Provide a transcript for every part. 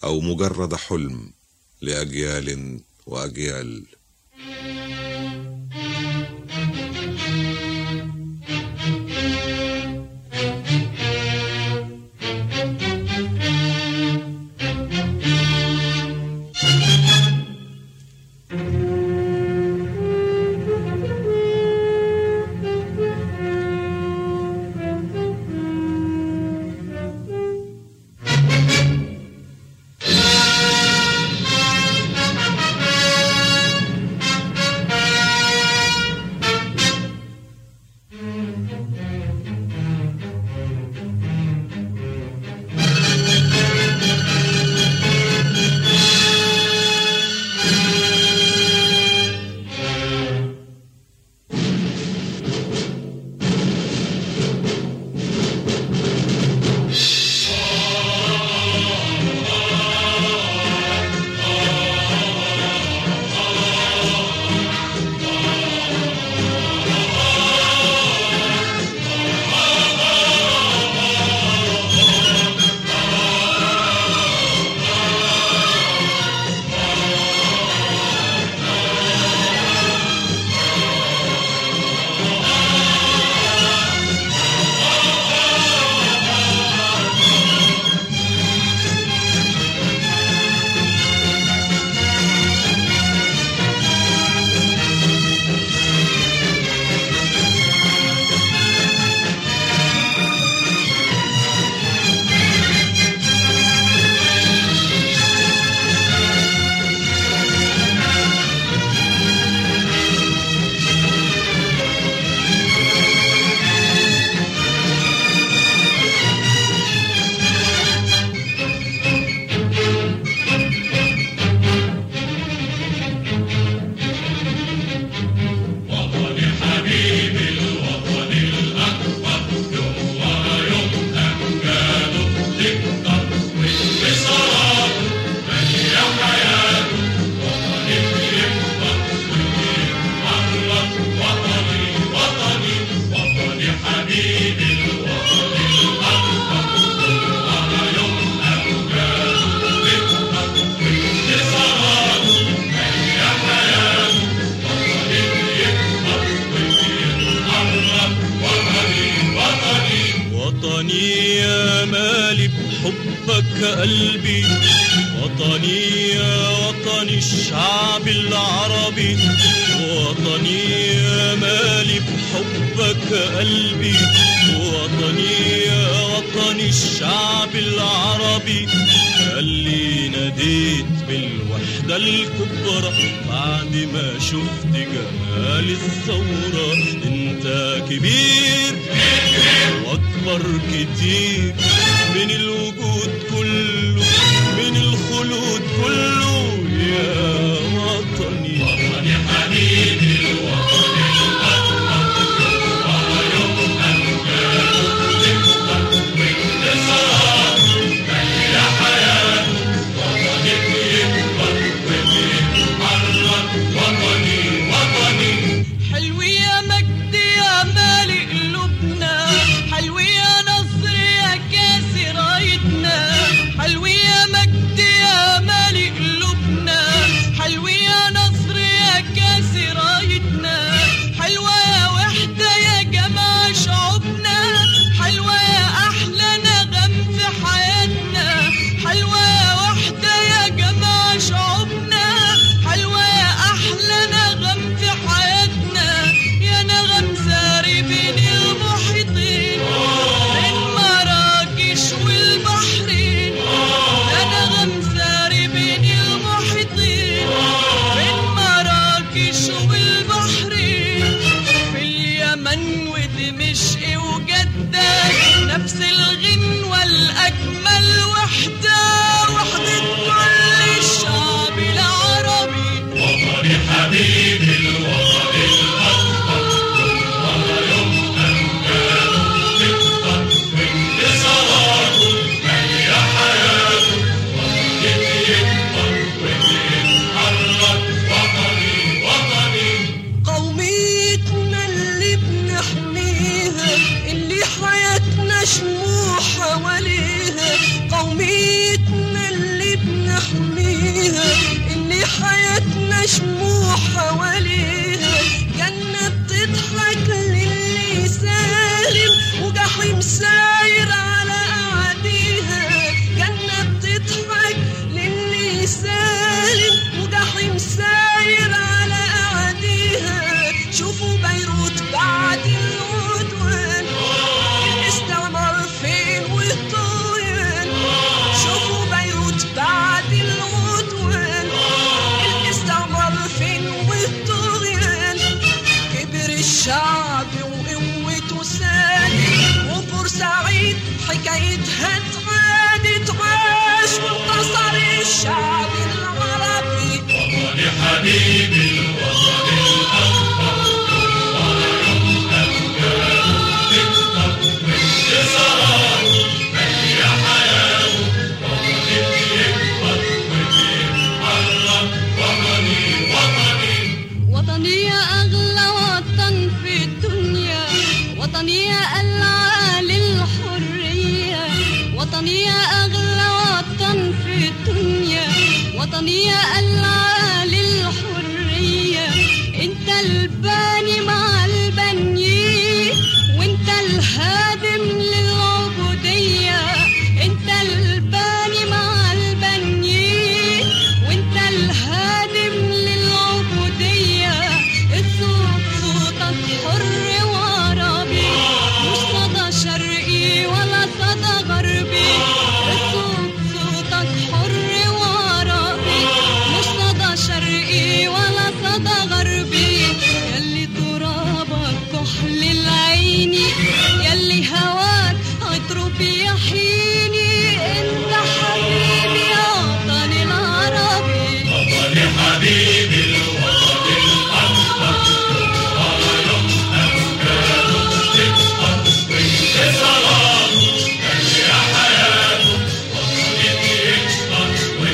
أو مجرد حلم لأجيال وأجيال وطني يا مالي بحبك قلبي وطني يا وطني الشعب العربي وطني يا مالي بحبك قلبي وطني يا وطني الشعب العربي اللي ناديت بالوحدة الكبرى بعد ما شفت جمال الثورة انت كبير واكبر كتير من الوجود كله من الخلود كله يا وطني وطني حبيبي الوطن حلو يا مجد يا مالي قلوبنا حلو يا نصر يا كاسي رايتنا شموع حواليها جنة بتضحك للي سالم وجحيم ساير على أعاديها جنة بتضحك للي سالم وجحيم ساير على أعاديها شوفوا بيروت بعد العدوان الاستعمار فين والطغيان شوفوا بيروت بعد العدوان الاستعمار فين والطغيان كبر الشعب وقوته سالم وبورسعيد حكايتها اتعادت عاش وانتصر الشعب العربي وطني حبيبي الوطن الأكبر ولا يوم أمجاد تكتر وانتصارات ملي حياته وطني بيكبر وبيتحرك وطني وطني وطني يا أغلى وطن في الدنيا وطني يا ألعى للحرية وطني يا أغلى وطن في الدنيا وطني يا ألعى للحرية انت الباني مع البنيين وانت الهادم للعبودية انت الباني مع البنيين وانت الهادم للعبودية الصوت صوتك حر وعربي مش صدى شرقي ولا صدى غربي الصوت صوتك حر وعربي مش صدى شرقي ولا صدى غربي يلي ترابك كحل العيني يلي هواك عطره بيحيني انت حبيبي يا وطني العربي وطني حبيبي الوطن الأكبر ولا يوم أمجاد تكتر وانتصارات ملي حياته وطني بيكبر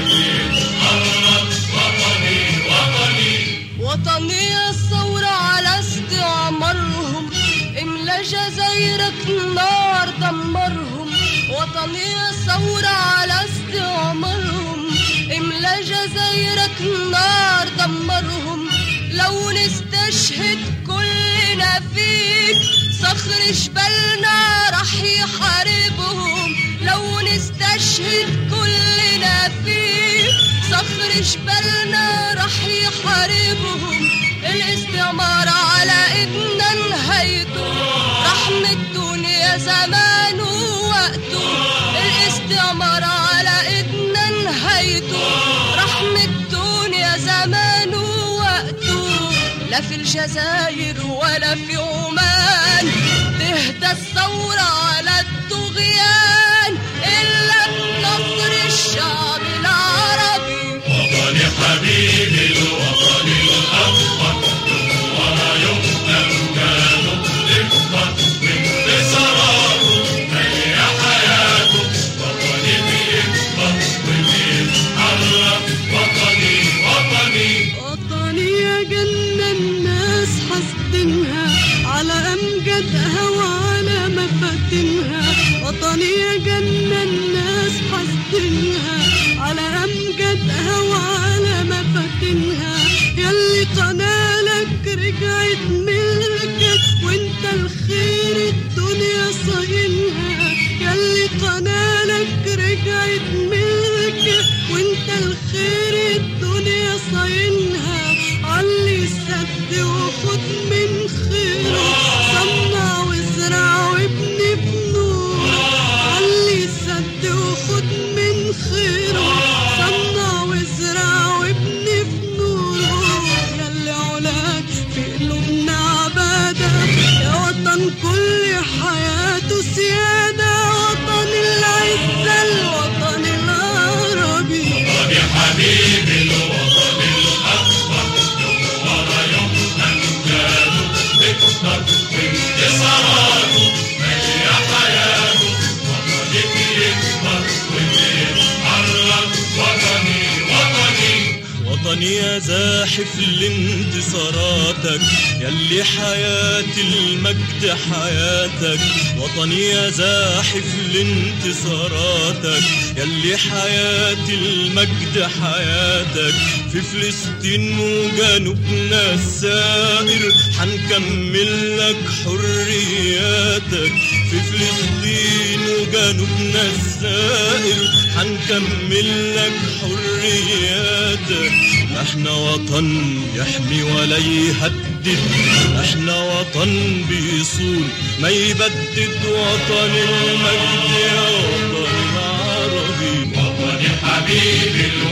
وبيتحرك وطني وطني وطنية الثورة على استعمارهم املا جزايرك نار دمرهم وطنية الثورة على استعمارهم املا جزايرك نار دمرهم لو نستشهد كلنا فيك صخر جبلنا رح يحاربهم لو نستشهد كلنا فيك صخر جبلنا رح يحاربهم الاستعمار على ايدنا نهايته رحمة الدنيا زمان ووقته الاستعمار على ايدنا نهايته رحمة الدنيا زمان ووقته لا في الجزائر ولا في عمان تهدى الثورة على الطغيان إلا بنصر الشعب العربي وطني حبيبي الوطن الأكبر ولا يوم أمجاد تكتر وانتصاراته ملي حياته وطني بيكبر وبيتحرك وطني وطني وطني يا جنة الناس حاسدينها على أمجادها وعلى مفاتنها وطني يا جنة الناس حاسدينها على أمجادها وعلى مفاتنها يلي قنالك رجعت ملكك وانت الخير الدنيا صاينها يلي قنالك رجعت ملكك وانت الخير الدنيا صاينها علي سد وخد من خيره صنع وازرع وابني بنور علي سد وخد من خيره صنع وازرع وابني بنوره يلي علاك في قلوبنا عبادة يا وطن كل حياته سيادة وطن العزة الوطن العربي وطني حبيبي الوطن الأكبر ولا يوم أمجاد تكتر وانتصاراته ملي حياته وطني بيكبر وبيتحرك وطني وطني وطني يا زاحف لانتصاراتك يلي حياة المجد حياتك وطني يا زاحف لانتصاراتك يلي حياة المجد حياتك في فلسطين وجنوبنا السائر حنكمل لك حرياتك في فلسطين وجنوبنا السائر حنكمل لك حرياتك احنا وطن يحمي ولا يهدد احنا وطن بيصون ما يبدد وطن المجد يا وطن العربي وطني حبيبي